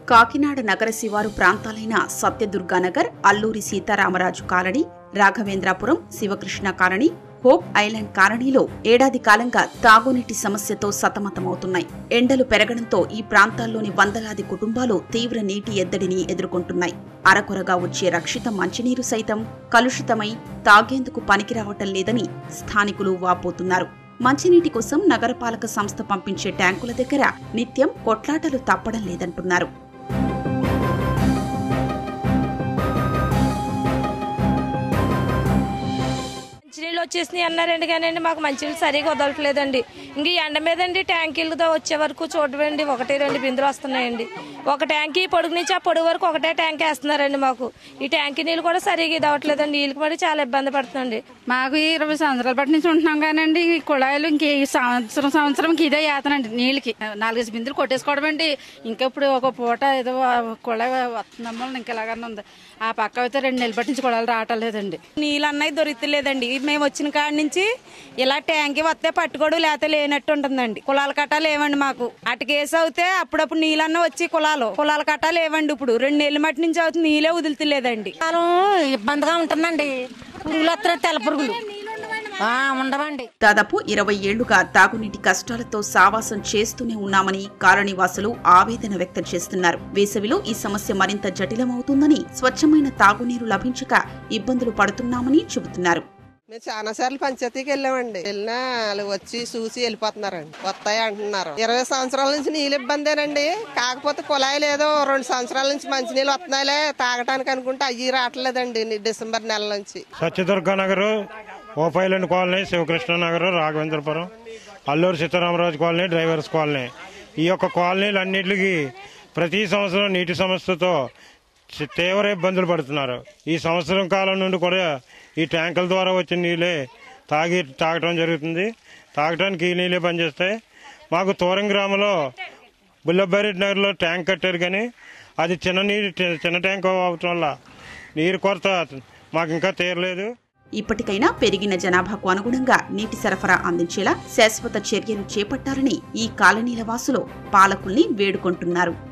కాకినాడ నగర శివారు ప్రాంతాలైన Satyadurganagar Alluri Sitaramaraju colony Raghavendrapuram Sivakrishna colony hope island కాలనీలో ఏడాది కాలంగా తాగునీటి సమస్యతో సతమతమవుతున్నాయి ఎండలు పెరగడంతో ఈ ప్రాంతాల్లోని వందలాది కుటుంబాలు తీవ్ర నీటి ఎద్దడిని ఎదుర్కొంటున్నాయి అరకొరగా వచ్చే రక్షిత మంచినీరు సైతం కలుషితమై తాగేందుకు పనికిరావటం లేదని స్థానికులు వాపోతున్నారు మంచినీటి కోసం నగరపాలక సంస్థ పంపించే ట్యాంకుల దగ్గర నిత్యం కొట్లాటలు తప్పడం లేదంటున్నారు మంచినీళ్ళు వచ్చేసినాయి అన్నారండి కానీ మాకు మంచినీళ్ళు సరిగా వదలట్లేదండి ఇంక ఈ ఎండ మీదండి ట్యాంకీలతో వచ్చే వరకు చూడవండి ఒకటి రెండు బిందులు వస్తున్నాయండి ఒక ట్యాంకీ పొడుగు నుంచి ఆ పొడుగు వరకు ఒకటే ట్యాంక్ వేస్తున్నారండి మాకు ఈ ట్యాంకీ నీళ్ళు కూడా సరిగా ఇది అవ్వట్లేదండి నీళ్ళకి పడి చాలా ఇబ్బంది పడుతుందండి మాకు ఈ ఇరవై సంవత్సరాల బట్టి నుంచి ఉంటున్నాం కానండి ఈ కుళాయిలు ఇంక ఈ సంవత్సరం సంవత్సరంకి ఇదే యాతనండి నీళ్ళకి నాలుగైదు బిందులు కొట్టేసుకోవడం అండి ఇంకా ఇప్పుడు ఒక పూట ఏదో కుళాయి వస్తుందమ్మా ఇంకా ఇలాగనే ఉంది ఆ పక్క అయితే రెండు నెలల బట్టి నుంచి కుళాయిలు రావటం లేదండి నీళ్ళు అన్నవి దొరుకుతలేదండి మేము వచ్చిన కాడ నుంచి ఇలా ట్యాంకి వస్తే పట్టుకోడు లేకపోతే లేనట్టు ఉంటుందండి కులాల కట్ట లేవండి మాకు అటు కేసు అవుతే అప్పుడప్పుడు నీళ్ళన్న వచ్చి కులాలు కులాల కట్ట లేవండి ఇప్పుడు రెండు నెలల మట్టి నుంచి అవుతుంది నీళ్ళే వదులుతలేదండి కాలం ఇబ్బందిగా ఉంటుందండి పురుగులు వస్తున్నాయి తెల్ల పురుగులు ఆ, ఉండవండి దాదాపు ఇరవై ఏళ్లుగా తాగునీటి కష్టాలతో సావాసం చేస్తూనే ఉన్నామని కాలనీవాసులు ఆవేదన వ్యక్తం చేస్తున్నారు వేసవిలో ఈ సమస్య మరింత జటిలమవుతుందని స్వచ్ఛమైన తాగునీరు లభించక ఇబ్బందులు పడుతున్నామని చెబుతున్నారు మేము చాలా సార్లు పంచాయతీకి వెళ్ళామండి వెళ్ళినా వాళ్ళు వచ్చి చూసి వెళ్ళిపోతున్నారండి వస్తాయి అంటున్నారు ఇరవై సంవత్సరాల నుంచి నీళ్ళు ఇబ్బందేనండి కాకపోతే కుళాయి లేదో రెండు సంవత్సరాల నుంచి మంచినీళ్ళు వస్తున్నాయిలే తాగటానికి అనుకుంటే అయ్యి రావట్లేదండి ని- డిసెంబర్ నెల నుంచి Satyadurga Nagar hope island colony Sivakrishna Nagar Raghavendrapuram Alluri Sitaramaraju colony drivers colony ఈ యొక్క కాలనీలు అన్నిటికీ ప్రతి సంవత్సరం నీటి సమస్యతో చి- తీవ్ర ఇబ్బందులు పడుతున్నారు ఈ సంవత్సరం కాలం నుండి కూడా ఈ ట్యాంకుల ద్వారా వచ్చిన నీళ్ళే తాగి తాగటం జరుగుతుంది తాగటానికి ఈ నీళ్ళే పనిచేస్తాయి మాకు తూరం గ్రామంలో బుల్లబ్బారెడ్డి నగర్లో ట్యాంక్ కట్టారు కానీ అది చిన్న నీరు చిన్న ట్యాంక్ అవటం వల్ల నీరు కొరత మాకు ఇంకా తీరలేదు ఇప్పటికైనా పెరిగిన జనాభాకు అనుగుణంగా నీటి సరఫరా అందించేలా శాశ్వత చర్యలు చేపట్టాలని ఈ కాలనీల వాసులు పాలకుల్ని వేడుకుంటున్నారు